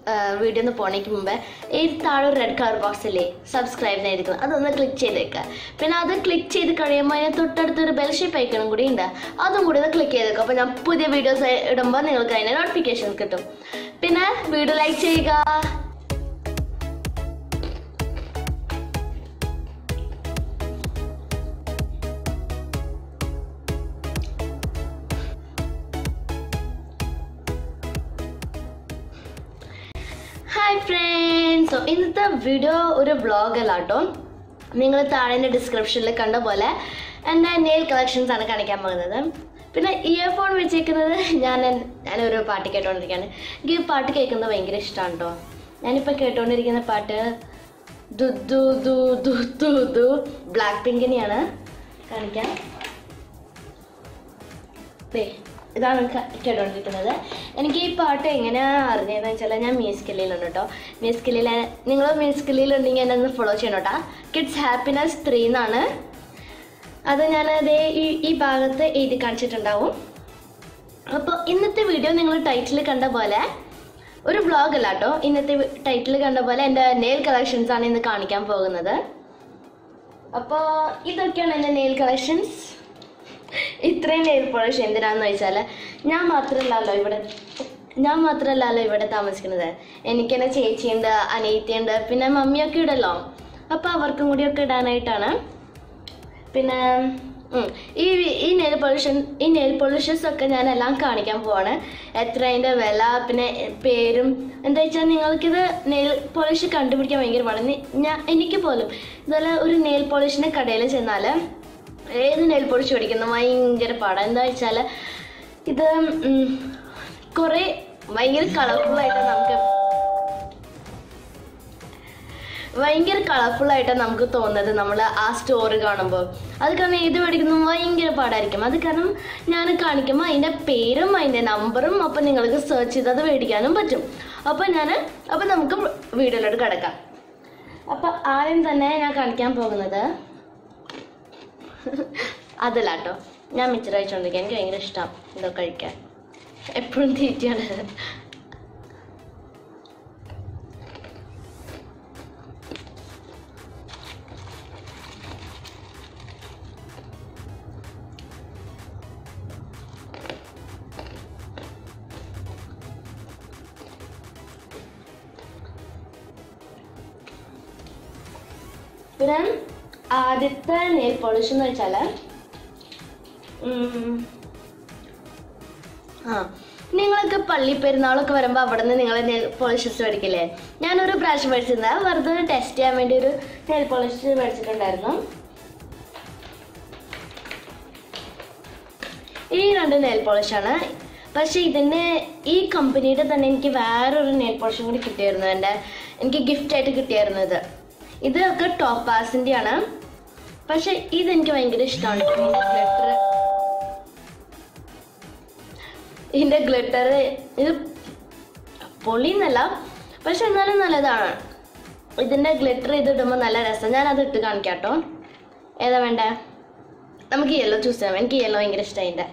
Video ഒന്ന് പോണേക്ക് മുമ്പേ ഈ താഴെ ഒരു റെഡ് കളർ ബോക്സ് ഇല്ലേ സബ്സ്ക്രൈബ് ചെയ്തിരിക്കുന്നത് അതൊന്ന് ക്ലിക്ക് ചെയ്തേക്കുക പിന്നെ അത് ക്ലിക്ക് ചെയ്ത് കഴിയുമ്പോൾ അതിന് തൊട്ടടുത്ത് ഒരു ബെൽ ഷേപ്പ് ഐക്കണും കൂടി ഉണ്ട് അതും കൂടി ഒന്ന് ക്ലിക്ക് ചെയ്തേക്കുക അപ്പോൾ ഞാൻ പുതിയ വീഡിയോസ് ഇടുമ്പോൾ നിങ്ങൾക്ക് അതിൻ്റെ നോട്ടിഫിക്കേഷൻ കിട്ടും പിന്നെ വീഡിയോ ലൈക്ക് ചെയ്യുക ഹായ് ഫ്രണ്ട്സ് സോ ഇന്നത്തെ വീഡിയോ ഒരു വ്ളോഗ് അല്ല കേട്ടോ നിങ്ങൾ താഴെ ഡിസ്ക്രിപ്ഷനിൽ കണ്ട പോലെ എൻ്റെ നെയിൽ കളക്ഷൻസ് ആണ് കാണിക്കാൻ പോകുന്നത് പിന്നെ ഇയർഫോൺ വെച്ചേക്കുന്നത് ഞാൻ എൻ- ഞാനൊരു പാട്ട് കേട്ടോണ്ടിരിക്കുകയാണ് എനിക്ക് ഈ പാട്ട് കേൾക്കുന്നത് ഭയങ്കര ഇഷ്ടമാണ് കേട്ടോ ഞാനിപ്പോൾ കേട്ടോണ്ടിരിക്കുന്ന പാട്ട് ദു ദു ദു ദു ദു ദു ബ്ലാക്ക് പിങ്കിനെയാണ് കാണിക്കാം ദേ, ഇതാണ് ക- കേട്ടോണ്ടിരിക്കുന്നത് എനിക്ക് ഈ പാട്ട് എങ്ങനെയാണ് അറിഞ്ഞതെന്ന് വെച്ചാൽ ഞാൻ മ്യൂസിക്കലിലുണ്ട് കേട്ടോ മ്യൂസിക്കലിൽ നിങ്ങൾ മ്യൂസിക്കലിലുണ്ടെങ്കിൽ എന്നെ ഒന്ന് ഫോളോ ചെയ്യണം കേട്ടോ കിഡ്സ് ഹാപ്പിനെസ് ത്രീ എന്നാണ് അത് ഞാൻ അതേ ഈ ഈ ഭാഗത്ത് എഴുതി കാണിച്ചിട്ടുണ്ടാവും അപ്പോൾ ഇന്നത്തെ വീഡിയോ നിങ്ങൾ ടൈറ്റിൽ കണ്ട പോലെ ഒരു വ്ളോഗ് അല്ല കേട്ടോ ഇന്നത്തെ ടൈറ്റിൽ കണ്ട പോലെ എൻ്റെ നെയിൽ കളക്ഷൻസ് ആണ് ഇന്ന് കാണിക്കാൻ പോകുന്നത് അപ്പോൾ ഇതൊക്കെയാണ് എൻ്റെ നെയിൽ കളക്ഷൻസ് ഇത്രയും നെയിൽ പോളിഷ് എന്തിനാന്ന് വെച്ചാൽ ഞാൻ മാത്രമല്ലല്ലോ ഇവിടെ ഞാൻ മാത്രമല്ലല്ലോ ഇവിടെ താമസിക്കുന്നത് എനിക്ക് എൻ്റെ ചേച്ചിയുണ്ട് അനിയത്തിയുണ്ട് പിന്നെ മമ്മിയൊക്കെ ഇടല്ലോ അപ്പോൾ അവർക്കും കൂടിയൊക്കെ ഇടാനായിട്ടാണ് പിന്നെ ഉം, ഈ ഈ നെയിൽ പൊളിഷൻ ഈ നെയിൽ പൊളിഷസ് ഒക്കെ ഞാൻ എല്ലാം കാണിക്കാൻ പോവാണ് എത്ര അതിൻ്റെ വില പിന്നെ പേരും എന്താ വെച്ചാൽ നിങ്ങൾക്കിത് നെയിൽ പോളിഷ് കണ്ടുപിടിക്കാൻ ഭയങ്കര പാടാണ് ഞാൻ എനിക്ക് പോലും ഇതുപോലെ ഒരു നെയിൽ പോളിഷിൻ്റെ കടയിൽ ചെന്നാൽ ഏത് നെയിൽ പോളിഷ് മേടിക്കുന്ന ഭയങ്കര പാടാണ് എന്താ വെച്ചാൽ ഇത് ഉം, കുറേ ഭയങ്കര കളർഫുള്ളായിട്ട് നമുക്ക് ഭയങ്കര കളർഫുൾ ആയിട്ടാണ് നമുക്ക് തോന്നുന്നത് നമ്മൾ ആ സ്റ്റോറി കാണുമ്പോൾ അത് കാരണം ഇത് മേടിക്കുന്നത് ഭയങ്കര പാടായിരിക്കും അത് കാരണം ഞാൻ കാണിക്കുമ്പോൾ അതിൻ്റെ പേരും അതിൻ്റെ നമ്പറും അപ്പം നിങ്ങൾക്ക് സെർച്ച് ചെയ്ത് അത് മേടിക്കാനും പറ്റും അപ്പം ഞാൻ അപ്പം നമുക്ക് വീഡിയോയിലോട്ട് കിടക്കാം അപ്പം ആദ്യം തന്നെ ഞാൻ കാണിക്കാൻ പോകുന്നത് അതല്ല കേട്ടോ ഞാൻ മിച്ചർ കഴിച്ചുകൊണ്ടിരിക്കുക എനിക്ക് ഭയങ്കര ഇഷ്ടം ഇതൊക്കെ കഴിക്കാൻ എപ്പോഴും തീറ്റയാണ് പിന്നെ ആദ്യത്തെ നെയിൽ പോളിഷ് എന്ന് വെച്ചാൽ ആ നിങ്ങൾക്ക് പള്ളി പെരുന്നാളൊക്കെ വരുമ്പോൾ അവിടെ നിന്ന് നിങ്ങൾ നെയിൽ പോളിഷസ് മേടിക്കില്ലേ ഞാനൊരു പ്രാവശ്യം മേടിച്ചിരുന്ന വെറുതെ ഒരു ടെസ്റ്റ് ചെയ്യാൻ വേണ്ടി ഒരു നെയിൽ പോളിഷ് മേടിച്ചിട്ടുണ്ടായിരുന്നു ഈ രണ്ട് നെയിൽ പോളിഷാണ് പക്ഷെ ഇതിൻ്റെ ഈ കമ്പനിയുടെ തന്നെ എനിക്ക് വേറൊരു നെയിൽ പോളിഷും കൂടി കിട്ടിയായിരുന്നു എൻ്റെ എനിക്ക് ഗിഫ്റ്റ് ആയിട്ട് കിട്ടിയായിരുന്നു ഇത് ഇതൊക്കെ ടോപ്പാസിൻ്റെ ആണ് പക്ഷെ ഇതെനിക്ക് ഭയങ്കര ഇഷ്ടമാണ് ഇതിൻ്റെ ഗ്ലിറ്റർ ഇതിൻ്റെ ഗ്ലിറ്റർ ഇത് പൊളിന്നല്ല പക്ഷെ എന്നാലും നല്ലതാണ് ഇതിൻ്റെ ഗ്ലിറ്റർ ഇത് ഇടുമ്പോൾ നല്ല രസം ഞാനത് ഇട്ട് കാണിക്കാം കേട്ടോ ഏതാ വേണ്ടേ നമുക്ക് യെല്ലോ ചൂസ് ചെയ്യാം എനിക്ക് യെല്ലോ ഭയങ്കര ഇഷ്ടമായി എൻ്റെ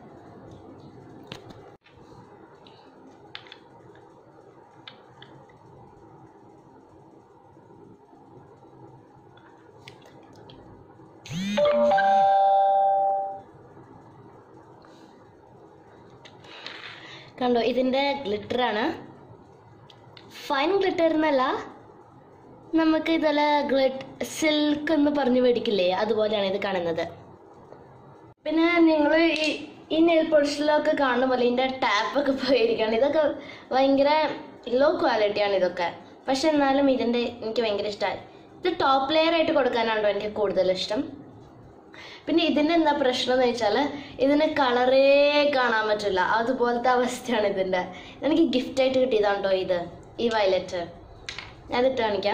കണ്ടോ ഇതിൻ്റെ ഗ്ലിറ്ററാണ് ഫൈൻ ഗ്ലിറ്റർ എന്നല്ല നമുക്ക് ഇതല്ല ഗ്ലിറ്റ് സിൽക്ക് എന്ന് പറഞ്ഞ് മേടിക്കില്ലേ അതുപോലെയാണ് ഇത് കാണുന്നത് പിന്നെ നിങ്ങൾ ഈ ഈ നെയിൽ പോളിഷിലൊക്കെ കാണുന്ന പോലെ ഇതിൻ്റെ ടാപ്പൊക്കെ പോയിരിക്കുകയാണ് ഇതൊക്കെ ഭയങ്കര ലോ ക്വാളിറ്റിയാണ് ഇതൊക്കെ പക്ഷെ എന്നാലും ഇതിൻ്റെ എനിക്ക് ഭയങ്കര ഇഷ്ടമായി ഇത് ടോപ്പ് ലെയർ ആയിട്ട് കൊടുക്കാനാണോ എനിക്ക് കൂടുതൽ ഇഷ്ടം പിന്നെ ഇതിൻ്റെ എന്താ പ്രശ്നം എന്ന് വെച്ചാൽ ഇതിന് കളറേ കാണാൻ പറ്റില്ല അതുപോലത്തെ അവസ്ഥയാണ് ഇതിൻ്റെ എനിക്ക് ഗിഫ്റ്റായിട്ട് കിട്ടിയതാണ് കേട്ടോ ഇത് ഈ വയലറ്റ് ഞാനിട്ട് കാണിക്കാം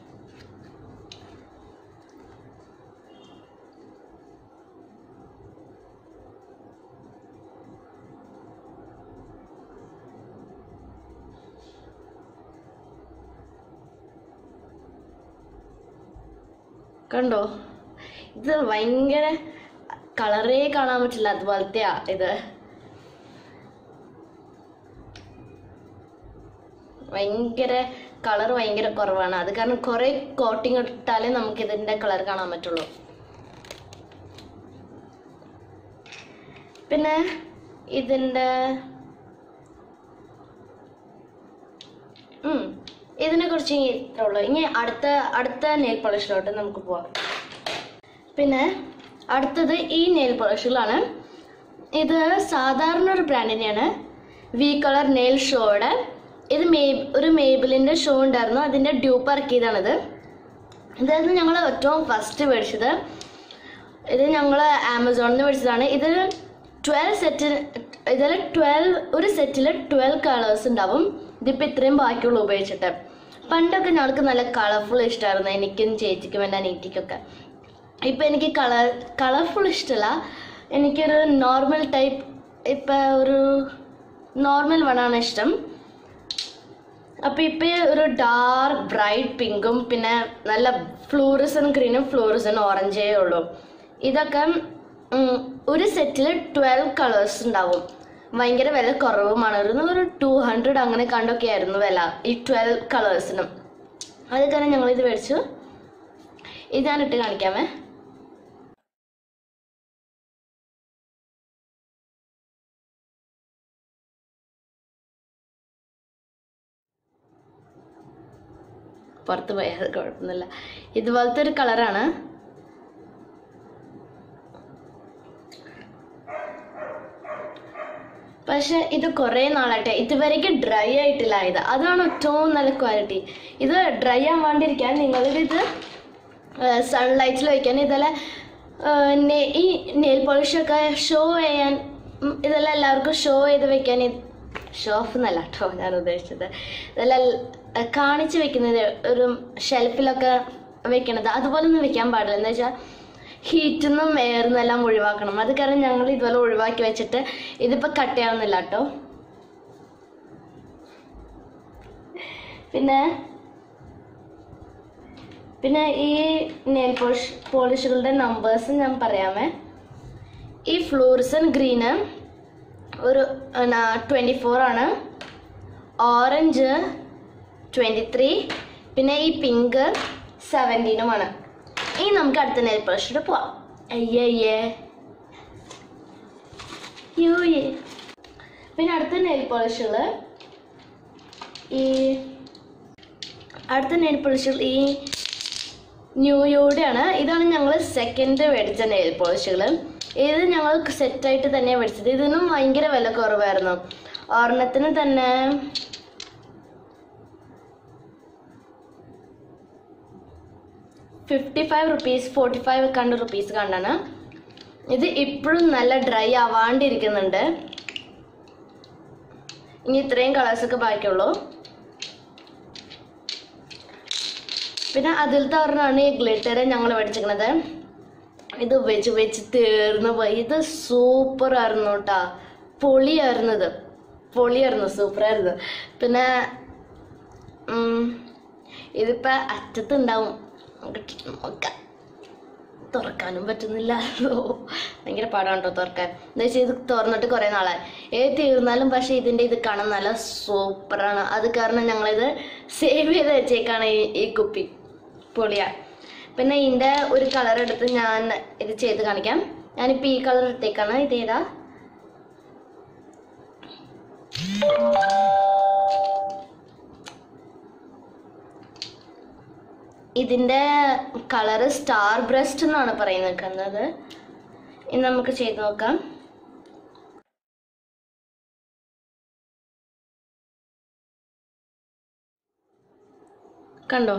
കണ്ടോ ഇത് ഭയങ്കര കളറേ കാണാൻ പറ്റില്ല അതുപോലത്തെയാ ഇത് ഭയങ്കര കളർ ഭയങ്കര കുറവാണ് അത് കാരണം കുറേ കോട്ടിങ് ഇട്ടാലേ നമുക്ക് ഇതിൻ്റെ കളർ കാണാൻ പറ്റുള്ളൂ പിന്നെ ഇതിൻ്റെ ഉം, ഇതിനെ കുറിച്ച് ഇത്ര ഉള്ളൂ ഇനി അടുത്ത അടുത്ത നെയിൽ പോളിഷിലോട്ട് നമുക്ക് പോവാം പിന്നെ അടുത്തത് ഈ നെയിൽ പോളിഷുകളാണ് ഇത് സാധാരണ ഒരു ബ്രാൻഡിനെയാണ് വി കളർ നെയിൽ ഷോയുടെ ഇത് മേ ഒരു മേബിളിൻ്റെ ഷോ ഉണ്ടായിരുന്നു അതിൻ്റെ ഡ്യൂപ്പ് ഇറക്കിയതാണിത് ഇതായിരുന്നു ഞങ്ങൾ ഏറ്റവും ഫസ്റ്റ് മേടിച്ചത് ഇത് ഞങ്ങൾ ആമസോണിൽ നിന്ന് മേടിച്ചതാണ് ഇത് ട്വൽവ് സെറ്റ് ഇതിൽ ട്വൽവ് ഒരു സെറ്റിൽ ട്വൽവ് കളേഴ്സ് ഉണ്ടാവും ഇതിപ്പോൾ ഇത്രയും ബാക്കിയുള്ളൂ ഉപയോഗിച്ചിട്ട് പണ്ടൊക്കെ ഞങ്ങൾക്ക് നല്ല കളർഫുൾ ഇഷ്ടമായിരുന്നു എനിക്കും ചേച്ചിക്കും എൻ്റെ അനീറ്റിക്കൊക്കെ ഇപ്പം എനിക്ക് കളർ കളർഫുൾ ഇഷ്ടമല്ല എനിക്കൊരു നോർമൽ ടൈപ്പ് ഇപ്പം ഒരു നോർമൽ വണ്ണാണ് ഇഷ്ടം അപ്പോൾ ഇപ്പം ഒരു ഡാർക്ക് ബ്രൈറ്റ് പിങ്കും പിന്നെ നല്ല ഫ്ലൂറിസൺ ഗ്രീനും ഫ്ലൂറിസൺ ഓറഞ്ചേ ഉള്ളൂ ഇതൊക്കെ ഉം, ഒരു സെറ്റിൽ ട്വൽവ് കളേഴ്സ് ഉണ്ടാവും ഭയങ്കര വില കുറവുമാണ് ഒരു ഒരു ടു ഹൺഡ്രഡ് അങ്ങനെ കണ്ടൊക്കെ ആയിരുന്നു വില ഈ ട്വൽവ് കളേഴ്സിനും അത് കാരണം ഞങ്ങളിത് മേടിച്ചു ഇത് ഞാനിട്ട് കാണിക്കാമേ പുറത്ത് പോയാൽ കുഴപ്പമൊന്നുമില്ല ഇതുപോലത്തെ ഒരു കളറാണ് പക്ഷെ ഇത് കുറേ നാളായിട്ട് ഇതുവരെയ്ക്ക് ഡ്രൈ ആയിട്ടില്ല ഇത് അതാണ് ഏറ്റവും നല്ല ക്വാളിറ്റി ഇത് ഡ്രൈ ആവാണ്ടിരിക്കാൻ നിങ്ങളിത് സൺലൈറ്റിൽ വയ്ക്കാൻ ഇതെല്ലാം ഏഹ്, നെ- ഈ നെയിൽ പോളിഷൊക്കെ ഷോ ചെയ്യാൻ ഉം, ഇതെല്ലാം എല്ലാവർക്കും ഷോ ചെയ്ത് വെക്കാൻ ഷോ ഓഫ് എന്നല്ല കേട്ടോ ഞാൻ ഉദ്ദേശിച്ചത് ഇതെല്ലാം ഏഹ്, കാണിച്ച് വെക്കുന്നത് ഒരു ഷെൽഫിലൊക്കെ വെക്കണത് അതുപോലെ ഒന്നും വെക്കാൻ പാടില്ല എന്താ വെച്ചാൽ ഹീറ്റിൽ നിന്നും എയറിൽ നിന്നെല്ലാം ഒഴിവാക്കണം അത് കാരണം ഞങ്ങൾ ഇതുപോലെ ഒഴിവാക്കി വെച്ചിട്ട് ഇതിപ്പോൾ കട്ട് ചെയ്യാവുന്നില്ല കേട്ടോ പിന്നെ പിന്നെ ഈ നെയിൽ പോളിഷ് പോളിഷുകളുടെ നമ്പേഴ്സ് ഞാൻ പറയാമേ ഈ ഫ്ലൂറിസൺ ഗ്രീന് ഒരു ട്വൻറ്റി ഫോർ ആണ് ഓറഞ്ച് ട്വൻറ്റി ത്രീ പിന്നെ ഈ പിങ്ക് സെവൻറ്റീനുമാണ് ഇനി നമുക്ക് അടുത്ത നെയിൽ പോളിഷിട്ട് പോവാം അയ്യേ അയ്യേ യോ യേ പിന്നെ അടുത്ത നെയിൽ പോളിഷുകൾ ഈ അടുത്ത നെയിൽ പോളിഷുകൾ ഈ ന്യൂയോടെയാണ് ഇതാണ് ഞങ്ങൾ സെക്കൻഡ് മേടിച്ച നെയിൽ പോളിഷുകൾ ഇത് ഞങ്ങൾ സെറ്റായിട്ട് തന്നെയാണ് മേടിച്ചത് ഇതിനും ഭയങ്കര വില കുറവായിരുന്നു ഒരെണ്ണത്തിന് തന്നെ fifty five rupees forty five കണ്ട് റുപ്പീസ് കണ്ടാണ് ഇത് ഇപ്പോഴും നല്ല ഡ്രൈ ആവാണ്ടിരിക്കുന്നുണ്ട് ഇനി ഇത്രയും കളേഴ്സൊക്കെ ബാക്കിയുള്ളൂ പിന്നെ അതിലത്തെ ഒരെണ്ണമാണ് ഈ ഗ്ലിറ്റർ ഞങ്ങൾ മേടിച്ചിരിക്കുന്നത് ഇത് വെച്ച് വെച്ച് തീർന്നു പോയി ഇത് സൂപ്പർ ആയിരുന്നു കേട്ടാ പൊളിയായിരുന്നു ഇത് പൊളിയായിരുന്നു സൂപ്പറായിരുന്നു പിന്നെ ഉം, ഇതിപ്പോ അറ്റത്തുണ്ടാവും നമുക്ക് നോക്കാം തുറക്കാനും പറ്റുന്നില്ല ഭയങ്കര പാടാണ് കേട്ടോ തുറക്കാൻ എന്താ വെച്ചാൽ ഇത് തുറന്നിട്ട് കുറേ നാളായി ഏത് തീർന്നാലും പക്ഷേ ഇതിൻ്റെ ഇത് കാണാൻ നല്ല സൂപ്പറാണ് അത് കാരണം ഞങ്ങളിത് സേവ് ചെയ്ത് വെച്ചേക്കാണ് ഈ ഈ കുപ്പി പൊളിയാ പിന്നെ ഇതിൻ്റെ ഒരു കളർ എടുത്ത് ഞാൻ ഇത് ചെയ്ത് കാണിക്കാം ഞാനിപ്പോൾ ഈ കളർ എടുത്തേക്കാണ് ഇത് ഏതാ ഇതിൻ്റെ കളറ് സ്റ്റാർ ബ്രസ്റ്റ് എന്നാണ് പറയുന്നത് ഇനി നമുക്ക് ചെയ്ത് നോക്കാം കണ്ടോ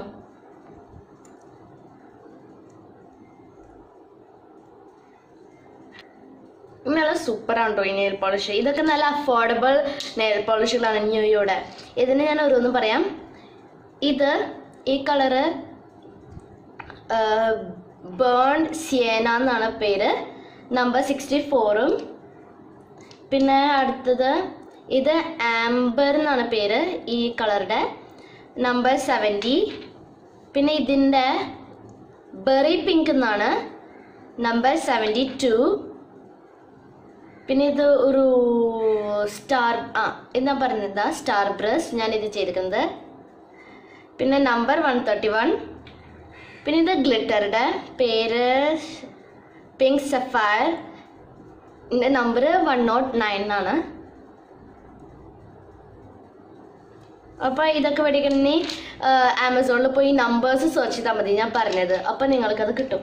നല്ല സൂപ്പറാണ് കേട്ടോ ഈ നെയിൽ പോളിഷ് ഇതൊക്കെ നല്ല അഫോർഡബിൾ നെയിൽ പോളിഷുകളാണ് ന്യൂയോടെ ഇതിന് ഞാൻ ഓരോന്നും പറയാം ഇത് ഈ കളറ് ബേൺ സിയേന എന്നാണ് പേര് നമ്പർ സിക്സ്റ്റി ഫോറും പിന്നെ അടുത്തത് ഇത് ആംബർ എന്നാണ് പേര് ഈ കളറുടെ നമ്പർ സെവൻറ്റി പിന്നെ ഇതിൻ്റെ ബെറി പിങ്ക് എന്നാണ് നമ്പർ സെവൻറ്റി ടു പിന്നെ ഇത് ഒരു സ്റ്റാർ ആ എന്നാ പറഞ്ഞത് സ്റ്റാർ ബ്രസ് ഞാൻ ഇത് ചെയ്തിരിക്കുന്നത് പിന്നെ നമ്പർ വൺ തേർട്ടി വൺ പിന്നെ ഇത് ഗ്ലിറ്ററുടെ പേര് പിങ്ക് സഫയർ ഇതിൻ്റെ നമ്പർ വൺ നോട്ട് നയൻ ആണ് അപ്പോൾ ഇതൊക്കെ മേടിക്കണമെങ്കിൽ ആമസോണിൽ പോയി നമ്പേഴ്സ് സെർച്ച് ചെയ്താൽ മതി ഞാൻ പറഞ്ഞത് അപ്പോൾ നിങ്ങൾക്കത് കിട്ടും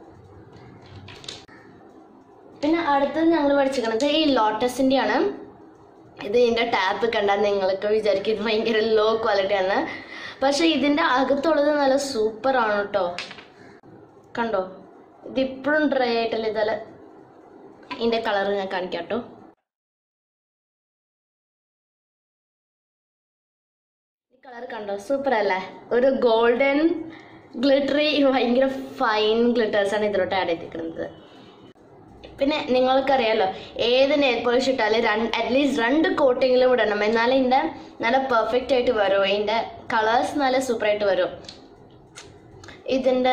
പിന്നെ അടുത്തത് ഞങ്ങൾ പഠിച്ചിരിക്കുന്നത് ഈ ലോട്ടസിൻ്റെ ആണ് ഇത് ഇതിൻ്റെ ടാപ്പ് കണ്ടാൽ നിങ്ങൾക്ക് വിചാരിക്കും ഇത് ഭയങ്കര ലോ ക്വാളിറ്റി ആണ് പക്ഷെ ഇതിൻ്റെ അകത്തുള്ളത് നല്ല സൂപ്പർ ആണ് കേട്ടോ കണ്ടോ ഇത് ഇപ്പോഴും ഡ്രൈ ആയിട്ടല്ല ഇതല്ല ഇതിൻ്റെ കളർ ഞാൻ കാണിക്കാം കേട്ടോ ഈ കളർ കണ്ടോ സൂപ്പർ അല്ലേ ഒരു ഗോൾഡൻ ഗ്ലിറ്ററി ഭയങ്കര ഫൈൻ ഗ്ലിറ്റേഴ്സ് ആണ് ഇതിലോട്ട് ആഡ് ചെയ്തിരിക്കുന്നത് പിന്നെ നിങ്ങൾക്കറിയാലോ ഏത് നെയിൽ പോളിഷ് ഇട്ടാലും രണ്ട് അറ്റ്ലീസ്റ്റ് രണ്ട് കോട്ടിങ്ങിലും ഇടണം എന്നാലേ ഇതിൻ്റെ നല്ല പെർഫെക്റ്റ് ആയിട്ട് വരും ഇതിൻ്റെ കളേഴ്സ് നല്ല സൂപ്പറായിട്ട് വരും ഇതിൻ്റെ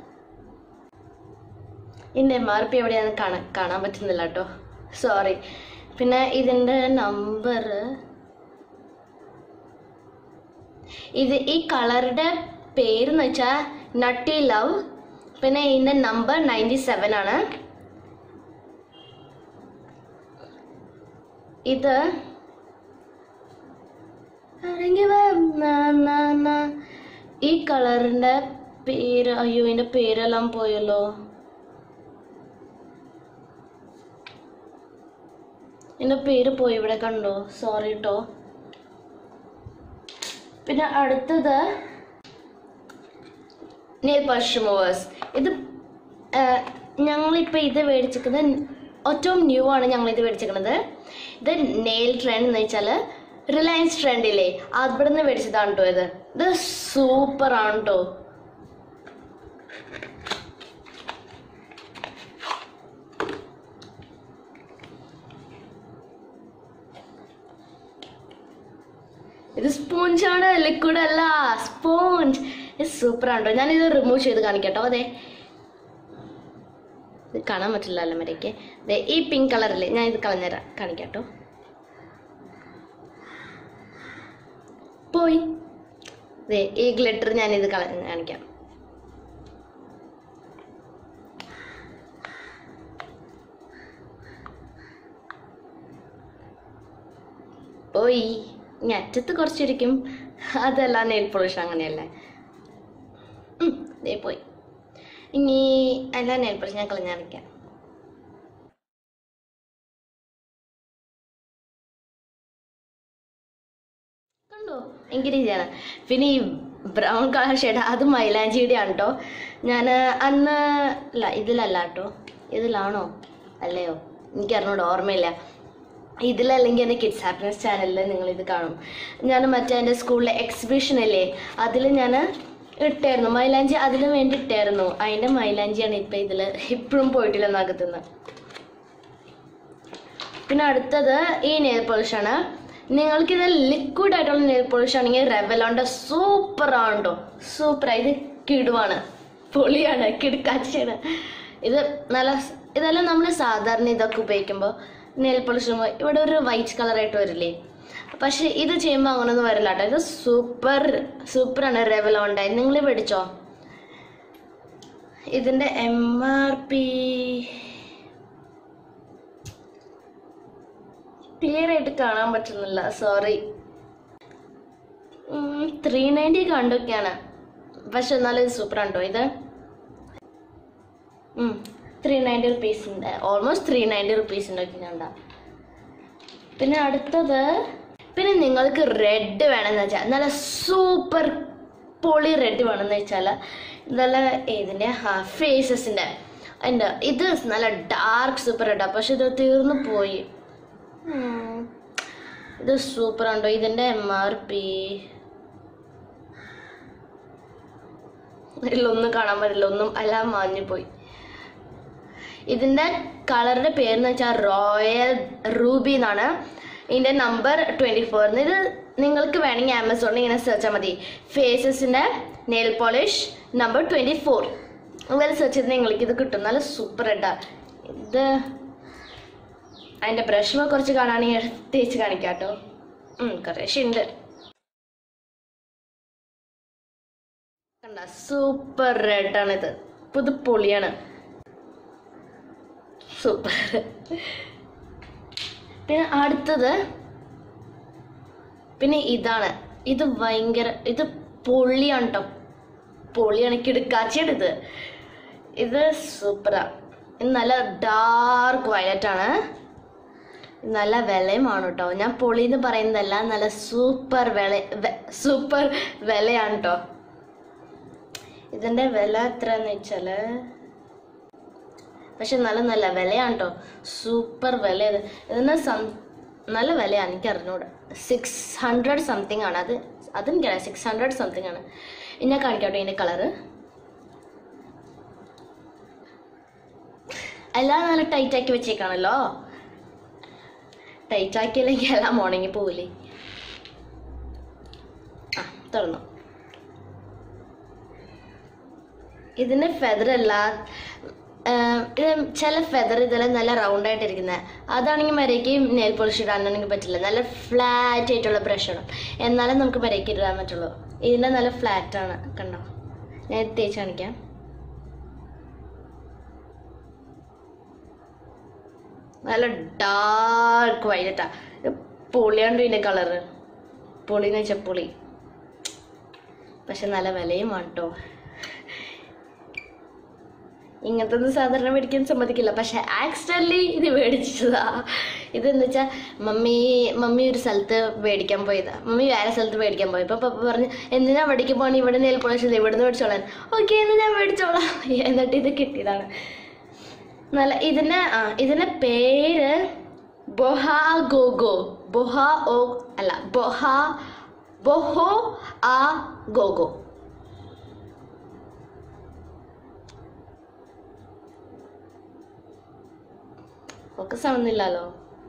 ഇതിൻ്റെ എം ആർ പി എവിടെയാണെന്ന് കാണാൻ കാണാൻ പറ്റുന്നില്ല കേട്ടോ സോറി പിന്നെ ഇതിൻ്റെ നമ്പർ ഇത് ഈ കളറുടെ പേരെന്ന് വെച്ചാൽ നട്ടി ലവ് പിന്നെ ഇതിൻ്റെ നമ്പർ നയൻറ്റി സെവൻ ആണ് ഇത് ആരെങ്കി വാ, നാ, നാ, നാ. ഈ കളറിന്റെ പേര് അയ്യോ ഇതിന്റെ പേരെല്ലാം പോയല്ലോ ഇതിന്റെ പേര് പോയി ഇവിടെ കണ്ടോ സോറി കേട്ടോ പിന്നെ അടുത്തത് നെയിൽ പോളിഷ് റിമൂവേഴ്സ് ഇത് ഞങ്ങളിപ്പോൾ ഇത് മേടിച്ചിരിക്കുന്നത് ഏറ്റവും ന്യൂ ആണ് ഞങ്ങൾ ഇത് മേടിച്ചിരിക്കുന്നത് ഇത് നെയിൽ ട്രെൻഡ് എന്ന് വെച്ചാൽ റിലയൻസ് ട്രെൻഡില്ലേ അവിടെ നിന്ന് മേടിച്ചതാണ് കേട്ടോ ഇത് ഇത് സൂപ്പർ ആണ് കേട്ടോ ഇത് സ്പോഞ്ചാണ് ലിക്വിഡ് അല്ല സ്പോഞ്ച് ഇത് സൂപ്പർ ആണ് കേട്ടോ ഞാനിത് റിമൂവ് ചെയ്ത് കാണിക്കട്ടോ അതെ ഇത് കാണാൻ പറ്റില്ല അല്ലമരയ്ക്ക് ദേ ഈ പിങ്ക് കളറില്ലേ ഞാൻ ഇത് കളഞ്ഞുതരാം കാണിക്കാം കേട്ടോ പോയി ദേ ഈ ഗ്ലിറ്റർ ഞാൻ ഇത് കളഞ്ഞ് കാണിക്കാം പോയി ഇനി അറ്റത്ത് കുറച്ചിരിക്കും അതല്ല നെയിൽ പോളിഷ് അങ്ങനെയല്ലേ ഉം, ദേ പോയി ഇനി അല്ല നെയിൽ പോളിഷ് ഞാൻ കളഞ്ഞറിയിക്കാം കണ്ടോ ഭയങ്കര ഈസിയാണ് പിന്നെ ഈ ബ്രൗൺ കളർ ഷെയ്ഡ് അത് മൈലാഞ്ചിയുടെ ആണ് കേട്ടോ ഞാൻ അന്ന് അല്ല ഇതിലല്ല കേട്ടോ ഇതിലാണോ അല്ലയോ എനിക്ക് അറിഞ്ഞൂടെ ഓർമ്മയില്ല ഇതിലല്ലെങ്കിൽ എൻ്റെ കിഡ്സ് ഹാപ്പിനെസ് ചാനലിൽ നിങ്ങൾ ഇത് കാണും ഞാൻ മറ്റേ എൻ്റെ സ്കൂളിലെ എക്സിബിഷൻ അല്ലേ അതിൽ ഞാൻ ഇട്ടായിരുന്നു മൈലാഞ്ചി അതിന് വേണ്ടി ഇട്ടായിരുന്നു അതിൻ്റെ മൈലാഞ്ചിയാണ് ഇപ്പം ഇതിൽ ഇപ്പോഴും പോയിട്ടില്ല നകത്തുനിന്ന് പിന്നെ അടുത്തത് ഈ നെയിൽ പോളിഷാണ് നിങ്ങൾക്കിത് ലിക്വിഡ് ആയിട്ടുള്ള നെയിൽ പോളിഷ് ആണെങ്കിൽ റെവലോണ്ട സൂപ്പർ ആണ് കേട്ടോ സൂപ്പർ ഇത് കിടുവാണ് പൊളിയാണ് കിടുക്കാച്ചയാണ് ഇത് നല്ല ഇതെല്ലാം നമ്മൾ സാധാരണ ഇതൊക്കെ ഉപയോഗിക്കുമ്പോൾ നെയിൽ പോളിഷ് ഇവിടെ ഒരു വൈറ്റ് കളറായിട്ട് വരില്ലേ പക്ഷെ ഇത് ചെയ്യുമ്പോൾ അങ്ങനൊന്നും വരില്ല കേട്ടോ ഇത് സൂപ്പർ സൂപ്പറാണ് റെവലോണ്ട നിങ്ങൾ മേടിച്ചോ ഇതിൻ്റെ എം ആർ പി ക്ലിയർ ആയിട്ട് കാണാൻ പറ്റുന്നില്ല സോറി ത്രീ നയൻറ്റി കണ്ടൊക്കെയാണ് പക്ഷെ എന്നാലും ഇത് സൂപ്പർ ഉണ്ടോ ഇത് ത്രീ നയൻറ്റി റുപ്പീസിൻ്റെ ഓൾമോസ്റ്റ് ത്രീ നയൻറ്റി റുപ്പീസിൻ്റെ ഒക്കെ കണ്ട പിന്നെ അടുത്തത് പിന്നെ നിങ്ങൾക്ക് റെഡ് വേണമെന്ന് വെച്ചാൽ നല്ല സൂപ്പർ പൊളി റെഡ് വേണമെന്ന് വെച്ചാൽ നല്ല ഏതിൻ്റെ ആ ഫേസസിൻ്റെ അതിൻ്റെ ഇത് നല്ല ഡാർക്ക് സൂപ്പർ റെഡാണ് പക്ഷെ ഇത് തീർന്നു പോയി ഉം. ഇത് സൂപ്പർ ഉണ്ടോ ഇതിന്റെ എം ആർ പി ഇതിലൊന്നും കാണാൻ പറ്റില്ല ഒന്നും എല്ലാം മാഞ്ഞു പോയി ഇതിന്റെ കളറിന്റെ പേരെന്ന് വെച്ചാൽ റോയൽ റൂബി എന്നാണ് ഇതിന്റെ നമ്പർ ട്വന്റി ഫോർ ഇത് നിങ്ങൾക്ക് വേണമെങ്കിൽ ആമസോണിൽ ഇങ്ങനെ സെർച്ച് ചെയ്താൽ മതി ഫേസസിന്റെ nail polish number twenty four അങ്ങനെ സെർച്ച് ചെയ്ത് നിങ്ങൾക്ക് ഇത് കിട്ടും നല്ല സൂപ്പർ ഇട്ടാ ഇത് അതിൻ്റെ ബ്രഷ് കുറച്ച് കാണാണെങ്കിൽ തേച്ച് കാണിക്കാം കേട്ടോ കുറേശ്ശെ ഉണ്ട് കണ്ട സൂപ്പർ റെഡാണിത് പുതു പൊളിയാണ് സൂപ്പർ പിന്നെ അടുത്തത് പിന്നെ ഇതാണ് ഇത് ഭയങ്കര ഇത് പൊള്ളിയാണ് കേട്ടോ പൊള്ളിയാണ് കിടുക്കാച്ചിയാണ് ഇത് ഇത് സൂപ്പറാ ഇത് നല്ല ഡാർക്ക് വയലറ്റ് ആണ് ഇത് നല്ല വിലയുമാണ് കേട്ടോ ഞാൻ പൊളി എന്ന് പറയുന്നതല്ല നല്ല സൂപ്പർ വില സൂപ്പർ വിലയാണ് കേട്ടോ ഇതിൻ്റെ വില എത്രയെന്ന് വെച്ചാൽ പക്ഷെ നല്ല നല്ല വിലയാണ് കേട്ടോ സൂപ്പർ വില ഇത് ഇതിന് സം നല്ല വിലയാണ് എനിക്ക് അറിഞ്ഞൂടെ സിക്സ് ഹൺഡ്രഡ് സംതിങ് ആണ് അത് അതെനിക്കറിയാം സിക്സ് ഹൺഡ്രഡ് സംതിങ് ആണ് ഇനി ഞാൻ കാണിക്കാം കേട്ടോ ഇതിൻ്റെ കളറ് എല്ലാം നല്ല ടൈറ്റ് ആക്കി വെച്ചേക്കാണല്ലോ ടൈറ്റ് ആക്കിയില്ലെങ്കിൽ എല്ലാം ഉണങ്ങി പോവില്ലേ ആ തുറന്നു ഇതിന് ഫെദർ അല്ല ആഹ് ഇത് ചില ഫെദർ ഇതെല്ലാം നല്ല റൗണ്ട് ആയിട്ടിരിക്കുന്നത് അതാണെങ്കിൽ മരയ്ക്ക് നെയിൽ പോളിഷ് ഇടാനാണെങ്കിൽ പറ്റില്ല നല്ല ഫ്ലാറ്റ് ആയിട്ടുള്ള ബ്രഷ് ഇടണം എന്നാലേ നമുക്ക് മരയ്ക്ക് ഇടാൻ പറ്റുള്ളൂ ഇതിൻ്റെ നല്ല ഫ്ലാറ്റ് ആണ് കണ്ടോ ഞാൻ ഇത് തേച്ച് കാണിക്കാം നല്ല ഡാർക്ക് വൈലറ്റാ പൊളിയാണ്ട് ഇതിൻ്റെ കളറ് പൊളിന്ന് വെച്ചാൽ പൊളി പക്ഷെ നല്ല വിലയും കേട്ടോ ഇങ്ങനത്തെ ഒന്നും സാധാരണ മേടിക്കാൻ സമ്മതിക്കില്ല പക്ഷെ ആക്സിഡൻ്റലി ഇത് മേടിച്ചതാ ഇതെന്ന് വെച്ചാൽ മമ്മി മമ്മി ഒരു സ്ഥലത്ത് മേടിക്കാൻ പോയതാ മമ്മി വേറെ സ്ഥലത്ത് മേടിക്കാൻ പോയി അപ്പോൾ പപ്പ പറഞ്ഞു എന്തിനാ മേടിക്കാൻ പോകണം ഇവിടെ നെയിൽ പോളിഷ് ഇവിടുന്ന് മേടിച്ചോളാൻ ഓക്കെ എന്ന് ഞാൻ മേടിച്ചോളാം എന്നിട്ട് ഇത് കിട്ടിയതാണ് നല്ല ഇതിന് ആ ഇതിന്റെ പേര് ബൊഹാ ഗോഗോ ബൊഹാ ഓ അല്ല ബൊഹാ ബൊഹോ ആ ഗോഗോ ഫോക്കസ് ആവുന്നില്ലല്ലോ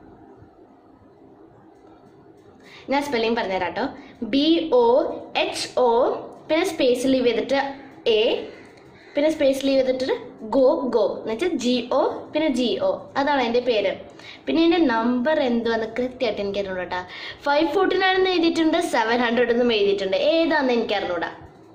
ഞാൻ സ്പെല്ലിംഗ് പറഞ്ഞുതരാം കേട്ടോ ബി ഒ എച്ച് ഒ പിന്നെ സ്പേസ് ലീവ് ചെയ്തിട്ട് എ പിന്നെ സ്പേസ് ലീവ് ചെയ്തിട്ട് ഗോ ഗോ എന്ന് വെച്ചാൽ ജി ഒ പിന്നെ ജി ഒ അതാണ് എൻ്റെ പേര് പിന്നെ എൻ്റെ നമ്പർ എന്തുവാന്ന് കൃത്യമായിട്ട് എനിക്ക് അറിഞ്ഞൂടാ കേട്ടോ ഫൈവ് ഫോർട്ടി നയൻ എന്ന് എഴുതിയിട്ടുണ്ട് സെവൻ ഹൺഡ്രഡ് എന്നും എഴുതിയിട്ടുണ്ട് ഏതാന്ന് എനിക്ക് അറിഞ്ഞൂടാ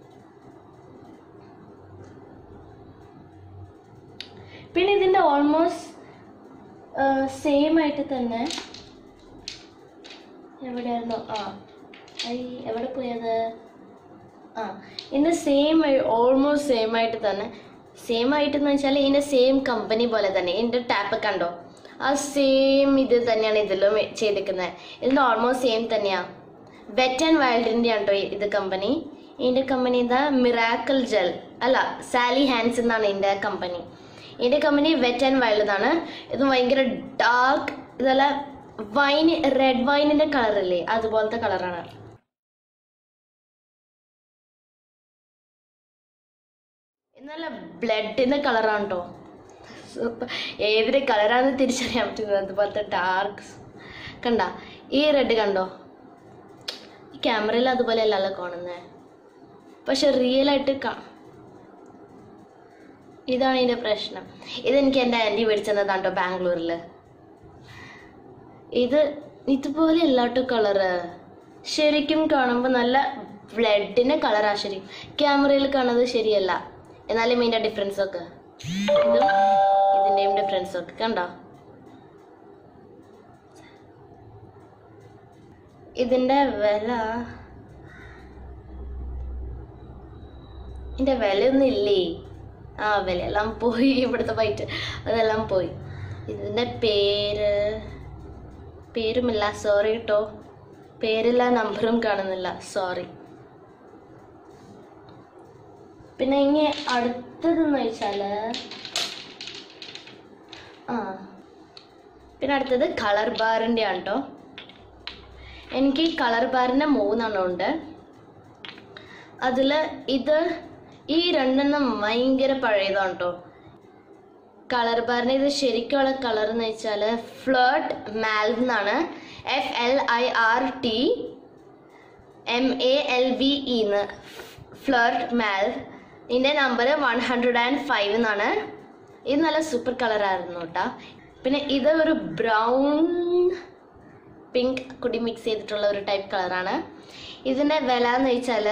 പിന്നെ ഇതിൻ്റെ ഓൾമോസ്റ്റ് സെയിം ആയിട്ട് തന്നെ എവിടെയായിരുന്നു ആ ഐ എവിടെ പോയത് ആ ഇതിൻ്റെ സെയിം ഓൾമോസ്റ്റ് സെയിം ആയിട്ട് തന്നെ സെയിം ആയിട്ട് എന്ന് വെച്ചാൽ ഇതിൻ്റെ സെയിം കമ്പനി പോലെ തന്നെ ഇതിൻ്റെ ടാപ്പ് കണ്ടോ ആ സെയിം ഇത് തന്നെയാണ് ഇതിലും ചെയ്തിരിക്കുന്നത് ഇതിൻ്റെ ഓൾമോസ്റ്റ് സെയിം തന്നെയാണ് വെറ്റ് ആൻഡ് വൈൽഡിൻ്റെ ആണ് കേട്ടോ ഇത് കമ്പനി ഇതിൻ്റെ കമ്പനി ഇതാ മിറാക്കിൾ ജെൽ അല്ല സാലി ഹാൻഡ്സ് എന്നാണ് ഇതിൻ്റെ കമ്പനി ഇതിൻ്റെ കമ്പനി വെറ്റ് ആൻഡ് വൈൽഡ് എന്നാണ് ഇത് ഭയങ്കര ഡാർക്ക് ഇതല്ല വൈൻ റെഡ് വൈനിൻ്റെ കളറില്ലേ അതുപോലത്തെ കളറാണ് നല്ല ബ്ലഡിന്റെ കളറാണ് കേട്ടോ സൂപ്പർ ഏതിന്റെ കളറാണെന്ന് തിരിച്ചറിയാൻ പറ്റുന്നത് അതുപോലത്തെ ഡാർക്ക് കണ്ട ഈ റെഡ് കണ്ടോ ഈ ക്യാമറയിൽ അതുപോലെ അല്ലല്ലോ കാണുന്നത് പക്ഷെ റിയൽ ആയിട്ട് കാ ഇതാണ് ഇതിന്റെ പ്രശ്നം ഇതെനിക്ക് എൻ്റെ ആൻറ്റി മേടിച്ചതാണ് കേട്ടോ ബാംഗ്ലൂരിൽ ഇത് ഇതുപോലെ അല്ലാട്ടോ കളറ് ശരിക്കും കാണുമ്പോൾ നല്ല ബ്ലഡിന്റെ കളറാ ശരി ക്യാമറയിൽ കാണുന്നത് ശരിയല്ല എന്നാലും ഇതിന്റെ ഡിഫറൻസ് ഒക്കെ ഇതും ഇതിന്റെയും ഡിഫറൻസ് ഒക്കെ കണ്ടോ ഇതിന്റെ വില ഇതിന്റെ വിലയൊന്നും ഇല്ലേ ആ വിലയെല്ലാം പോയി ഇവിടുത്തെ വൈറ്റ് അതെല്ലാം പോയി ഇതിന്റെ പേര് പേരുമില്ല സോറി കേട്ടോ പേരില്ല നമ്പറും കാണുന്നില്ല സോറി പിന്നെ ഇനി അടുത്തതെന്ന് വെച്ചാല് ആ പിന്നെ അടുത്തത് കളർ ബാറിൻ്റെ ആണ് കേട്ടോ എനിക്ക് ഈ കളർ ബാറിൻ്റെ മൂന്നെണ്ണം ഉണ്ട് അതിൽ ഇത് ഈ രണ്ടെണ്ണം ഭയങ്കര പഴയതാണ് കേട്ടോ കളർ ബാറിന് ഇത് ശരിക്കുള്ള കളർ എന്ന് വെച്ചാൽ ഫ്ലേർട്ട് മാൽവ് എന്നാണ് F L I R T M A L V ഇന്ന് ഫ്ലേർട്ട് മാൽവ് ഇതിൻ്റെ number one hundred and five എന്നാണ് ഇത് നല്ല സൂപ്പർ കളറായിരുന്നു കേട്ടോ പിന്നെ ഇത് ഒരു ബ്രൗൺ പിങ്ക് കൂടി മിക്സ് ചെയ്തിട്ടുള്ള ഒരു ടൈപ്പ് കളറാണ് ഇതിൻ്റെ വില എന്ന് വെച്ചാൽ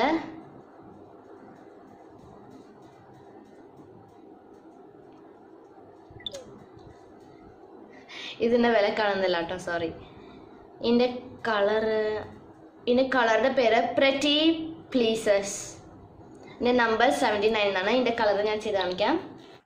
ഇതിൻ്റെ വില കാണുന്നില്ല കേട്ടോ സോറി ഇതിൻ്റെ കളറ് ഇതിൻ്റെ കളറുടെ പേര് പ്രറ്റി പ്ലീസസ് ഇതിൻ്റെ നമ്പർ സെവൻറ്റി നയൻ എന്നാണ് ഇതിൻ്റെ കളർ ഞാൻ ചെയ്ത് കാണിക്കാം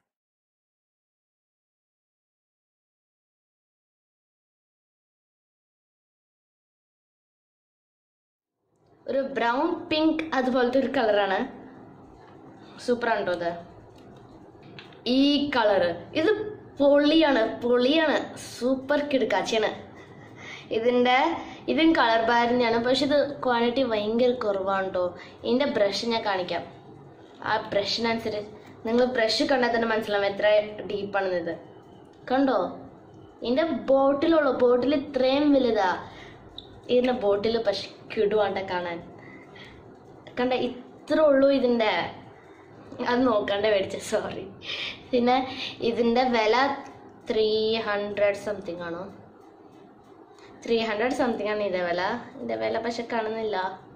ഒരു ബ്രൗൺ പിങ്ക് അതുപോലത്തെ ഒരു കളറാണ് സൂപ്പറാണ് കേട്ടോ ഇത് ഈ കളറ് ഇത് പൊളിയാണ് പൊളിയാണ് സൂപ്പർ കിടുക്കാച്ചിയാണ് ഇതിൻ്റെ ഇതും കളർ ബാർ തന്നെയാണ് പക്ഷെ ഇത് ക്വാണ്ടിറ്റി ഭയങ്കര കുറവാണ് കേട്ടോ ഇതിൻ്റെ ബ്രഷ് ഞാൻ കാണിക്കാം ആ ബ്രഷിനനുസരിച്ച് നിങ്ങൾ ബ്രഷ് കണ്ടാൽ തന്നെ മനസ്സിലാവും എത്ര ഡീപ്പാണെന്ന് ഇത് കണ്ടോ ഇതിൻ്റെ ബോട്ടിലുള്ളൂ ബോട്ടിൽ ഇത്രയും വലുതാ ഇതിൻ്റെ ബോട്ടിൽ പക്ഷെ കിടുവാണ്ട കാണാൻ കണ്ട ഇത്ര ഉള്ളൂ ഇതിൻ്റെ അത് നോക്കണ്ട മേടിച്ച സോറി പിന്നെ ഇതിൻ്റെ വില ത്രീ ഹൺഡ്രഡ് സംതിങ് ആണോ ത്രീ ഹൺഡ്രഡ് സംതിങ് ആണ് ഇതിൻ്റെ വില ഇതിൻ്റെ വില പക്ഷെ കാണുന്നില്ല